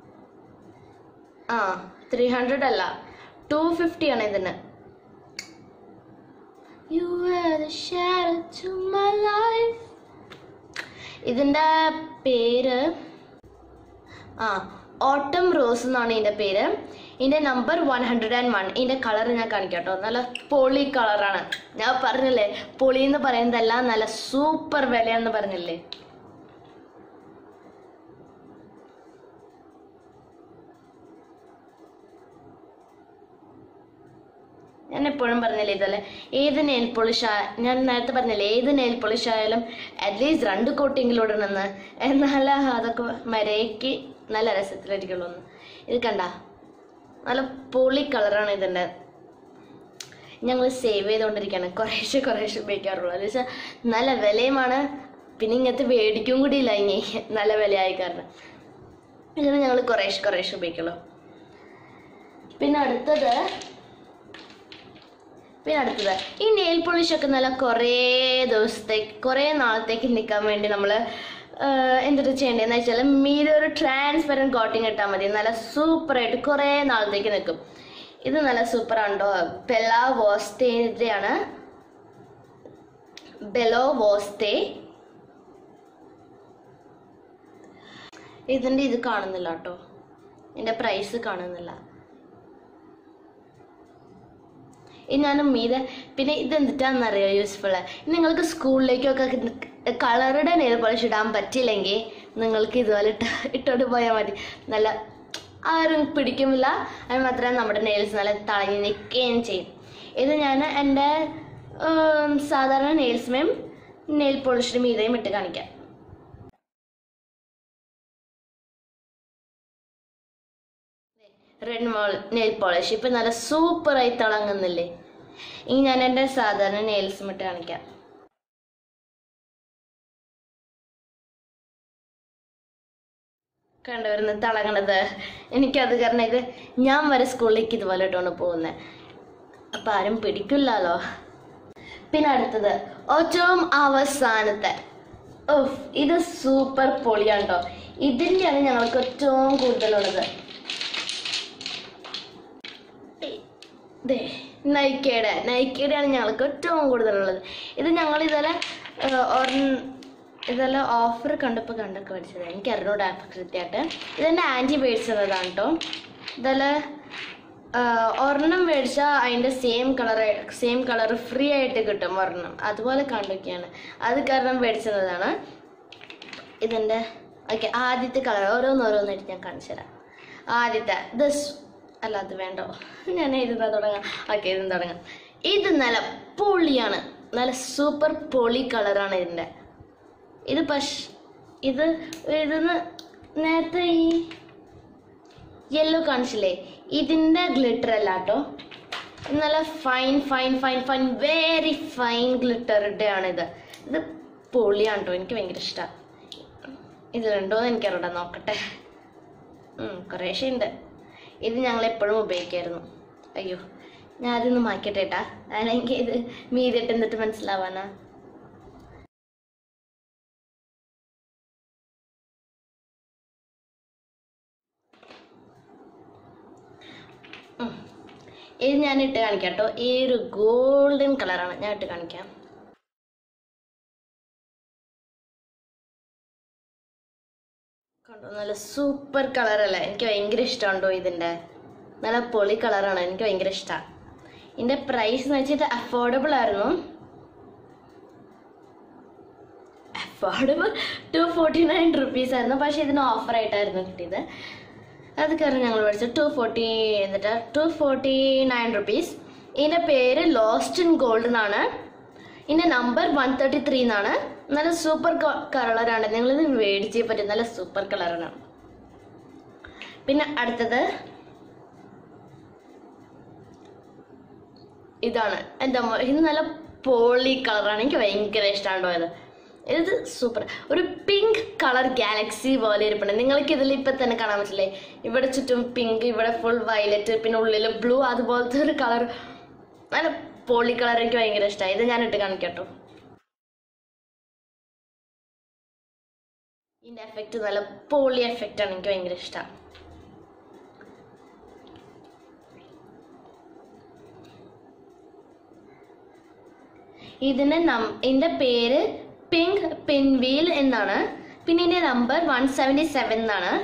ആ ത്രീ ഹൺഡ്രഡ് അല്ല ടു ഫിഫ്റ്റി ആണ് ഇതിന് You were the shadow to my life. ഇതിൻ്റെ പേര് ആ ഓട്ടം റോസ് എന്നാണ് ഇതിൻ്റെ പേര് ഇതിൻ്റെ number one hundred and one ഇതിൻ്റെ കളർ ഞാൻ കാണിക്കാം കേട്ടോ നല്ല പൊളി കളറാണ് ഞാൻ പറഞ്ഞില്ലേ പൊളി എന്ന് പറയുന്നതല്ല നല്ല സൂപ്പർ വിലയെന്ന് പറഞ്ഞില്ലേ ഞാൻ എപ്പോഴും പറഞ്ഞില്ലേ ഇതല്ലേ ഏത് നെയിൽ പോളിഷ് ഞാൻ നേരത്തെ പറഞ്ഞില്ലേ ഏത് നെയിൽ പോളിഷ് ആയാലും അറ്റ്ലീസ്റ്റ് രണ്ട് കോട്ടിങ്ങിലും ഇടണമെന്ന് എന്നാൽ അതൊക്കെ മരയ്ക്ക് നല്ല രസത്തിലായിരിക്കുള്ളൂ എന്ന് ഇത് കണ്ട നല്ല പൊളി കളറാണ് ഇതിൻ്റെ ഞങ്ങൾ സേവ് ചെയ്തുകൊണ്ടിരിക്കുകയാണ് കുറേശ്ശെ കുറേശ്ശെ ഉപയോഗിക്കാറുള്ളൂ എന്ന് വെച്ചാൽ നല്ല വിലയുമാണ് പിന്നെ ഇങ്ങനത്തെ മേടിക്കും കൂടി ഇല്ല ഇനി നല്ല വിലയായി കാരണം ഇങ്ങനെ ഞങ്ങൾ കുറേശ്ശെ കുറേശ്ശെ ഉപയോഗിക്കുള്ളൂ പിന്നെ അടുത്തത് പിന്നെ അടുത്തത് ഈ നെയിൽ പോളിഷ് ഒക്കെ നല്ല കുറേ ദിവസത്തേക്ക് കുറേ നാളത്തേക്ക് നിൽക്കാൻ വേണ്ടി നമ്മൾ എന്തിട്ട് ചെയ്യേണ്ടതെന്ന് വെച്ചാൽ മീതെ ഒരു ട്രാൻസ്പെറൻറ്റ് കോട്ടിങ് ഇട്ടാൽ മതി നല്ല സൂപ്പറായിട്ട് കുറേ നാളത്തേക്ക് നിൽക്കും ഇത് നല്ല സൂപ്പറാണ് കേട്ടോ ബെല വോസ്റ്റേയാണ് ബെലോ വോസ്റ്റേ ഇതിൻ്റെ ഇത് കാണുന്നില്ല കേട്ടോ ഇതിൻ്റെ പ്രൈസ് കാണുന്നില്ല ഇത് ഞാൻ മീതെ പിന്നെ ഇത് എന്തിട്ടാണെന്നറിയോ യൂസ്ഫുൾ നിങ്ങൾക്ക് സ്കൂളിലേക്കൊക്കെ കളറുടെ നെയിൽ പോളിഷ് ഇടാൻ പറ്റില്ലെങ്കിൽ നിങ്ങൾക്ക് ഇതുപോലെ ഇട്ട് ഇട്ടോണ്ട് പോയാൽ മതി നല്ല ആരും പിടിക്കുമില്ല അത് മാത്രമേ നമ്മുടെ നെയിൽസ് നല്ല തളങ്ങി നിൽക്കുകയും ചെയ്യും ഇത് ഞാൻ എൻ്റെ ഉം, സാധാരണ നെയിൽസ്മേയും നെയിൽ പോളിഷിന് മീതെയും ഇട്ട് കാണിക്കാം റെഡ് മോൾ നെയിൽ പോളിഷ് ഇപ്പം നല്ല സൂപ്പറായി തിളങ്ങുന്നില്ലേ ഇനി ഞാൻ എൻ്റെ സാധാരണ നെയിൽസ് ഇട്ട് കാണിക്കാം കണ്ടുവരുന്നത് തിളങ്ങണത് എനിക്കത് കാരണം ഇത് ഞാൻ വരെ സ്കൂളിലേക്ക് ഇതുപോലെ ഇട്ടുകൊണ്ട് പോകുന്നത് അപ്പം ആരും പിടിക്കില്ലല്ലോ പിന്നെ അടുത്തത് ഏറ്റവും അവസാനത്തെ ഓഫ് ഇത് സൂപ്പർ പൊളിയാണ് കേട്ടോ ഇതിൻ്റെയാണ് ഞങ്ങൾക്ക് ഏറ്റവും കൂടുതലുള്ളത് ദേ നൈക്കയുടെ നൈക്കയുടെയാണ് ഞങ്ങൾക്ക് ഏറ്റവും കൂടുതലുള്ളത് ഇത് ഞങ്ങൾ ഇതെല്ലാം ഇതെല്ലാം ഓഫർ കണ്ടപ്പോൾ കണ്ടൊക്കെ മേടിച്ചത് എനിക്ക് അറിഞ്ഞൂടെ ആപ്പ് കൃത്യമായിട്ട് ഇതെൻ്റെ ആൻറ്റി മേടിച്ചതാണ് കേട്ടോ ഇതെല്ലാം ഒരെണ്ണം മേടിച്ചാൽ അതിൻ്റെ same colour same colour free ആയിട്ട് കിട്ടും ഒരെണ്ണം അതുപോലെ കണ്ടൊക്കെയാണ് അത് കാരണം മേടിച്ചതാണ് ഇതിൻ്റെ ഓക്കെ ആദ്യത്തെ കളർ ഓരോന്നോരോന്നായിട്ട് ഞാൻ കാണിച്ചു തരാം ആദ്യത്തെ ദിസ് അല്ല അത് വേണ്ടോ ഞാൻ ഇരുന്നാ തുടങ്ങാം ഓക്കെ ഇരുന്ന് തുടങ്ങാം ഇത് നല്ല പൊളിയാണ് നല്ല സൂപ്പർ പൊളി കളറാണ് ഇതിൻ്റെ ഇത് പശ് ഇത് ഇതിന്ന് നേരത്തെ ഈ യെല്ലോ കാണിച്ചില്ലേ ഇതിൻ്റെ ഗ്ലിറ്റർ അല്ല കേട്ടോ ഇത് നല്ല fine fine fine fine very fine ഗ്ലിറ്ററിൻ്റെ ആണിത് ഇത് പൊളിയാണ് കേട്ടോ എനിക്ക് ഭയങ്കര ഇഷ്ടമാണ് ഇതിലുണ്ടോ എന്ന് എനിക്കറിയണ്ട നോക്കട്ടെ ഉം, കുറേശ്ശെ ഉണ്ട് ഇത് ഞങ്ങൾ എപ്പോഴും ഉപയോഗിക്കായിരുന്നു അയ്യോ ഞാൻ അതൊന്ന് മാറ്റിയിട്ടേട്ടാ അല്ലെങ്കിൽ ഇത് മീതിട്ട് എന്നിട്ട് മനസ്സിലാവാനാ ഇത് ഞാൻ ഇട്ട് കാണിക്കാം കേട്ടോ ഈ ഒരു ഗോൾഡൻ കളറാണ് ഞാൻ ഇട്ട് കാണിക്കാം കണ്ടോ നല്ല സൂപ്പർ കളറല്ലേ എനിക്ക് ഭയങ്കര ഇഷ്ടമുണ്ടോ ഇതിൻ്റെ നല്ല പൊളി കളറാണ് എനിക്ക് ഭയങ്കര ഇഷ്ടമാണ് ഇതിൻ്റെ പ്രൈസ് എന്ന് വെച്ചിട്ട് അഫോർഡബിൾ ആയിരുന്നു affordable two forty nine rupees ആയിരുന്നു പക്ഷേ ഇതിന് ഓഫർ ആയിട്ടായിരുന്നു കിട്ടിയത് അത് കാരണം ഞങ്ങൾ മേടിച്ചത് ടു ഫോർട്ടി എന്നിട്ട് ടു ഫോർട്ടി നയൻ റുപ്പീസ് ഇതിൻ്റെ പേര് ലോസ്റ്റ് ഇൻ ഗോൾഡ് എന്നാണ് ഇതിൻ്റെ നമ്പർ വൺ തേർട്ടി ത്രീ എന്നാണ് നല്ല സൂപ്പർ കളറാണ് നിങ്ങളിത് മേടിച്ചേ പറ്റും നല്ല സൂപ്പർ കളറാണ് പിന്നെ അടുത്തത് ഇതാണ് എന്താ മോ- ഇത് നല്ല പോളി കളറാണ് എനിക്ക് ഭയങ്കര ഇഷ്ടമാണോ ഇത് ഇത് സൂപ്പർ ഒരു പിങ്ക് കളർ ഗാലക്സി പോലെ ഇരിപ്പുണ്ട് നിങ്ങൾക്ക് ഇതിൽ ഇപ്പം തന്നെ കാണാൻ പറ്റില്ലേ ഇവിടെ ചുറ്റും പിങ്ക് ഇവിടെ ഫുൾ വയലറ്റ് പിന്നെ ഉള്ളിൽ ബ്ലൂ അതുപോലത്തെ ഒരു കളർ നല്ല പോളി കളർ എനിക്ക് ഭയങ്കര ഇഷ്ടമായി ഇത് ഞാൻ ഇട്ട് കാണിക്കട്ടോ ഇതിൻ്റെ എഫക്റ്റ് നല്ല പോളി എഫക്റ്റ് ആണ് എനിക്ക് ഭയങ്കര ഇഷ്ടം ഇതിന്റെ നം ഇതിന്റെ പേര് പിങ്ക് പിൻവീൽ എന്നാണ് പിന്നെ ഇതിന്റെ നമ്പർ വൺ സെവൻറ്റി സെവൻ എന്നാണ്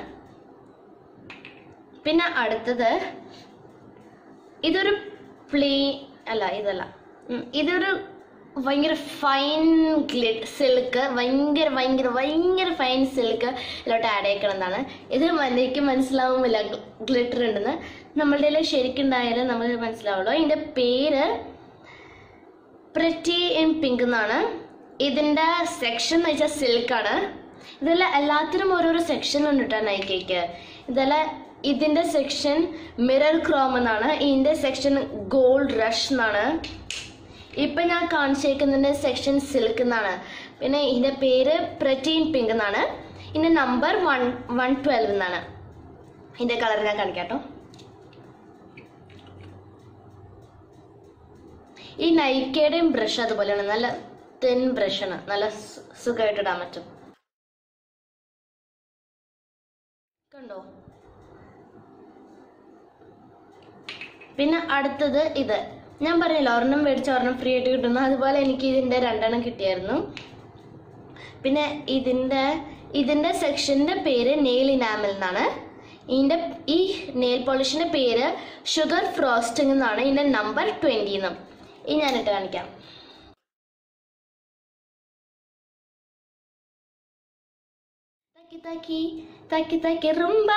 പിന്നെ അടുത്തത് ഇതൊരു പ്ലേ അല്ല ഇതല്ല ഉം, ഇതൊരു ഭയങ്കര ഫൈൻ ഗ്ലിറ്റ് സിൽക്ക് ഭയങ്കര ഭയങ്കര ഭയങ്കര ഫൈൻ സിൽക്ക് ഇതിലോട്ട് ആഡ് ചെയ്യിക്കണമെന്നാണ് ഇത് എനിക്ക് മനസ്സിലാവുമില്ല ഗ്ലിറ്റർ ഉണ്ടെന്ന് നമ്മളുടെ കയ്യിൽ ശരിക്കുണ്ടായാലും നമുക്ക് മനസ്സിലാവുള്ളൂ ഇതിൻ്റെ പേര് പ്രിറ്റി ഇൻ പിങ്ക് എന്നാണ് ഇതിൻ്റെ സെക്ഷൻ എന്ന് വെച്ചാൽ സിൽക്കാണ് ഇതെല്ലാം എല്ലാത്തിനും ഓരോരോ സെക്ഷൻ ഉണ്ട് കേട്ടോ നൈക്കയ്ക്ക് ഇതെല്ലാം ഇതിൻ്റെ സെക്ഷൻ മിറർ ക്രോം എന്നാണ് ഇതിൻ്റെ സെക്ഷൻ ഗോൾഡ് റഷ് എന്നാണ് ഇപ്പം ഞാൻ കാണിച്ചേക്കുന്നതിൻ്റെ സെക്ഷൻ സിൽക്ക് എന്നാണ് പിന്നെ ഇതിൻ്റെ പേര് പ്രറ്റീൻ പിങ്ക് എന്നാണ് ഇതിൻ്റെ നമ്പർ വൺ വൺ ട്വൽവ് എന്നാണ് ഇതിൻ്റെ കളർ ഞാൻ കാണിക്കാം കേട്ടോ ഈ നൈക്കയുടെയും ബ്രഷ് അതുപോലെയാണ് നല്ല തിൻ ബ്രഷാണ് നല്ല സു- സുഖമായിട്ട് ഇടാൻ പറ്റും കണ്ടോ പിന്നെ അടുത്തത് ഇത് ഞാൻ പറഞ്ഞില്ല ഒരെണ്ണം മേടിച്ച ഒരെണ്ണം ഫ്രീ ആയിട്ട് കിട്ടുന്നു അതുപോലെ എനിക്ക് ഇതിൻ്റെ രണ്ടെണ്ണം കിട്ടിയായിരുന്നു പിന്നെ ഇതിൻ്റെ ഇതിൻ്റെ സെക്ഷൻ്റെ പേര് നെയിൽ ഇനാമൽ എന്നാണ് ഇതിൻ്റെ ഈ നെയിൽ പോളിഷിൻ്റെ പേര് ഷുഗർ ഫ്രോസ്റ്റിംഗ് എന്നാണ് ഇതിൻ്റെ നമ്പർ ട്വൻറ്റി എന്നും ഈ ഞാനിട്ട് കാണിക്കാം തക്കി തക്കി തക്കി തക്കി റുമ്പ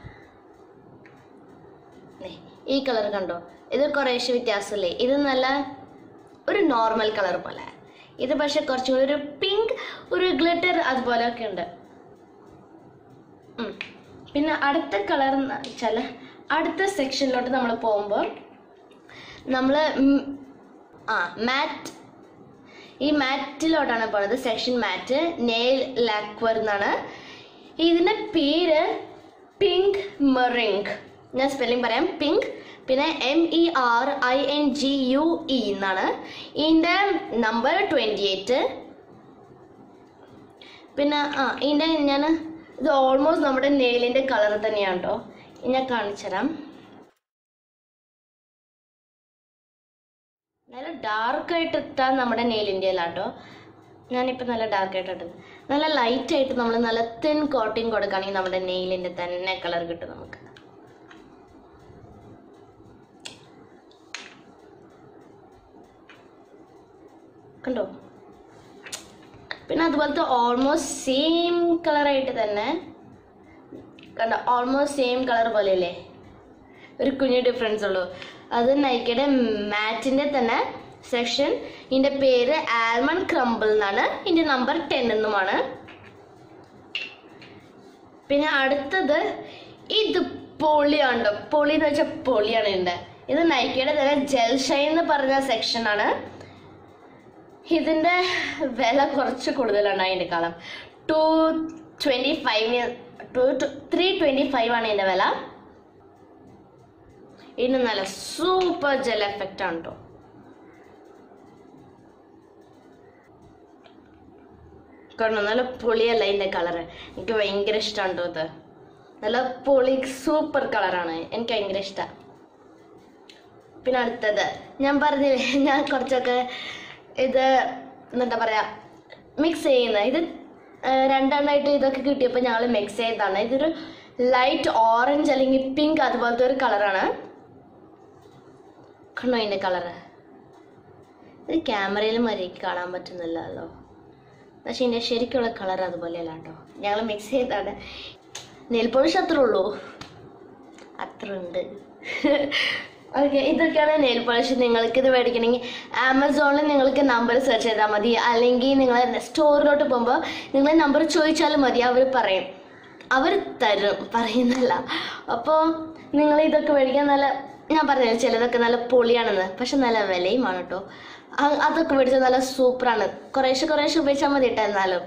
ദേ, ഈ കളർ കണ്ടോ ഇത് കുറേശ്ശെ വ്യത്യാസമില്ലേ ഇത് നല്ല ഒരു നോർമൽ കളർ പോലെ ഇത് പക്ഷെ കുറച്ചും കൂടി ഒരു പിങ്ക് ഒരു ഗ്ലിറ്റർ അതുപോലെയൊക്കെ ഉണ്ട് ഉം. പിന്നെ അടുത്ത കളർ എന്ന് വെച്ചാൽ അടുത്ത സെക്ഷനിലോട്ട് നമ്മൾ പോകുമ്പോൾ നമ്മൾ ആ മാറ്റ് ഈ മാറ്റിലോട്ടാണ് പോണത് സെക്ഷൻ മാറ്റ് നെയിൽ ലാക്വർ എന്നാണ് ഇതിൻ്റെ പേര് പിങ്ക് മെറിങ്ക് ഞാൻ സ്പെല്ലിംഗ് പറയാം പിങ്ക് പിന്നെ M E R I N G U E എന്നാണ് ഇതിൻ്റെ നമ്പർ ട്വൻറ്റി എയ്റ്റ് പിന്നെ ആ ഇതിൻ്റെ ഞാൻ ഇത് ഓൾമോസ്റ്റ് നമ്മുടെ നെയിലിൻ്റെ കളർ തന്നെയാണ് കേട്ടോ ഞാൻ കാണിച്ചുതരാം നല്ല ഡാർക്കായിട്ട് ഇട്ടാൽ നമ്മുടെ നെയിലിൻ്റെ കേട്ടോ ഞാനിപ്പോൾ നല്ല ഡാർക്കായിട്ട് ഇട്ടത് നല്ല ലൈറ്റായിട്ട് നമ്മൾ നല്ല തിൻ കോട്ടിങ് കൊടുക്കുകയാണെങ്കിൽ നമ്മുടെ നെയിലിൻ്റെ തന്നെ കളർ കിട്ടും നമുക്ക് കണ്ടോ പിന്നെ അതുപോലത്തെ ഓൾമോസ്റ്റ് സെയിം കളറായിട്ട് തന്നെ കണ്ടോ ഓൾമോസ്റ്റ് സെയിം കളർ പോലെയല്ലേ ഒരു കുഞ്ഞു ഡിഫറൻസ് ഉള്ളൂ അത് നൈക്കയുടെ മാറ്റിൻ്റെ തന്നെ സെക്ഷൻ ഇതിൻ്റെ പേര് ആൽമണ്ട് ക്രംബിൾ എന്നാണ് ഇതിൻ്റെ നമ്പർ ടെൻ എന്നുമാണ് പിന്നെ അടുത്തത് ഇത് പൊളിയാണ്ടോ പൊളി എന്ന് വെച്ചാൽ പൊളിയാണ് ഇതിൻ്റെ ഇത് നൈക്കയുടെ തന്നെ ജെൽ ഷൈൻ എന്ന് പറഞ്ഞ സെക്ഷനാണ് ഇതിൻ്റെ വില കുറച്ച് കൂടുതലാണ് അതിൻ്റെ കാലം two twenty five two three twenty five ആണ് ഇതിൻ്റെ വില ഇതിന് നല്ല സൂപ്പർ ജെൽ എഫക്റ്റ് ആണ് കേട്ടോ കാരണം നല്ല പൊളിയല്ല ഇതിൻ്റെ കളറ് എനിക്ക് ഭയങ്കര ഇഷ്ടമാണ് കേട്ടോ ഇത് നല്ല പൊളി സൂപ്പർ കളറാണ് എനിക്ക് ഭയങ്കര ഇഷ്ടമാണ് പിന്നെ അടുത്തത് ഞാൻ പറഞ്ഞില്ലേ ഞാൻ കുറച്ചൊക്കെ ഇത് എന്താ പറയാ മിക്സ് ചെയ്യുന്നത് ഇത് ആ, രണ്ടെണ്ണമായിട്ട് ഇതൊക്കെ കിട്ടിയപ്പോൾ ഞങ്ങൾ മിക്സ് ചെയ്തതാണ് ഇതൊരു ലൈറ്റ് ഓറഞ്ച് അല്ലെങ്കിൽ പിങ്ക് അതുപോലത്തെ ഒരു കളറാണ് കണ്ടോ ഇതിൻ്റെ കളറ് ഇത് ക്യാമറയിൽ മര്യാദയ്ക്ക് കാണാൻ പറ്റുന്നില്ലല്ലോ പക്ഷെ ഇതിൻ്റെ ശരിക്കുള്ള കളർ അതുപോലെയല്ല കേട്ടോ ഞങ്ങൾ മിക്സ് ചെയ്താണ് നെയിൽ പോളിഷ് അത്രേ ഉള്ളൂ അത്ര ഉണ്ട് ഓക്കെ ഇതൊക്കെയാണ് നെയിൽ പോളിഷ് നിങ്ങൾക്ക് ഇത് മേടിക്കണമെങ്കിൽ ആമസോണിൽ നിങ്ങൾക്ക് നമ്പർ സെർച്ച് ചെയ്താൽ മതി അല്ലെങ്കിൽ നിങ്ങൾ സ്റ്റോറിലോട്ട് പോകുമ്പോൾ നിങ്ങൾ നമ്പർ ചോദിച്ചാലും മതി അവർ പറയും അവർ തരും പറയുന്നില്ല അപ്പോൾ നിങ്ങൾ ഇതൊക്കെ മേടിക്കാൻ നല്ല ഞാൻ പറഞ്ഞില്ല ചിലതൊക്കെ നല്ല പൊളിയാണെന്ന് പക്ഷെ നല്ല വിലയുമാണ് കേട്ടോ അ- അതൊക്കെ മേടിച്ചാൽ നല്ല സൂപ്പറാണ് കുറേശ്ശെ കുറേശ്ശെ ഉപയോഗിച്ചാൽ മതി കേട്ടോ എന്നാലും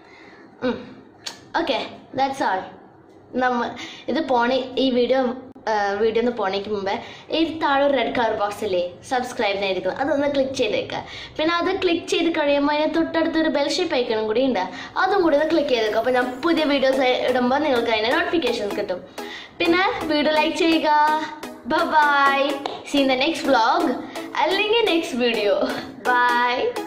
ഓക്കെ ദാറ്റ്സ് ആൾ നമ്മ ഇത് പോണേ ഈ വീഡിയോ വീഡിയോ ഒന്ന് പോണേക്ക് മുമ്പേ ഈ താഴെ ഒരു റെഡ് കളർ ബോക്സ് ഇല്ലേ സബ്സ്ക്രൈബ് ചെയ്തിരിക്കുന്നത് അതൊന്ന് ക്ലിക്ക് ചെയ്തേക്കുക പിന്നെ അത് ക്ലിക്ക് ചെയ്ത് കഴിയുമ്പോൾ അതിന് തൊട്ടടുത്തൊരു ബെൽ ഷേപ്പ് ഐക്കണും കൂടി ഉണ്ട് അതും കൂടി ഒന്ന് ക്ലിക്ക് ചെയ്തേക്കുക അപ്പോൾ ഞാൻ പുതിയ വീഡിയോസ് ഇടുമ്പോൾ നിങ്ങൾക്ക് അതിൻ്റെ നോട്ടിഫിക്കേഷൻസ് കിട്ടും പിന്നെ വീഡിയോ ലൈക്ക് ചെയ്യുക bye seen the next vlog അല്ലെങ്കിൽ നെക്സ്റ്റ് വീഡിയോ ബൈ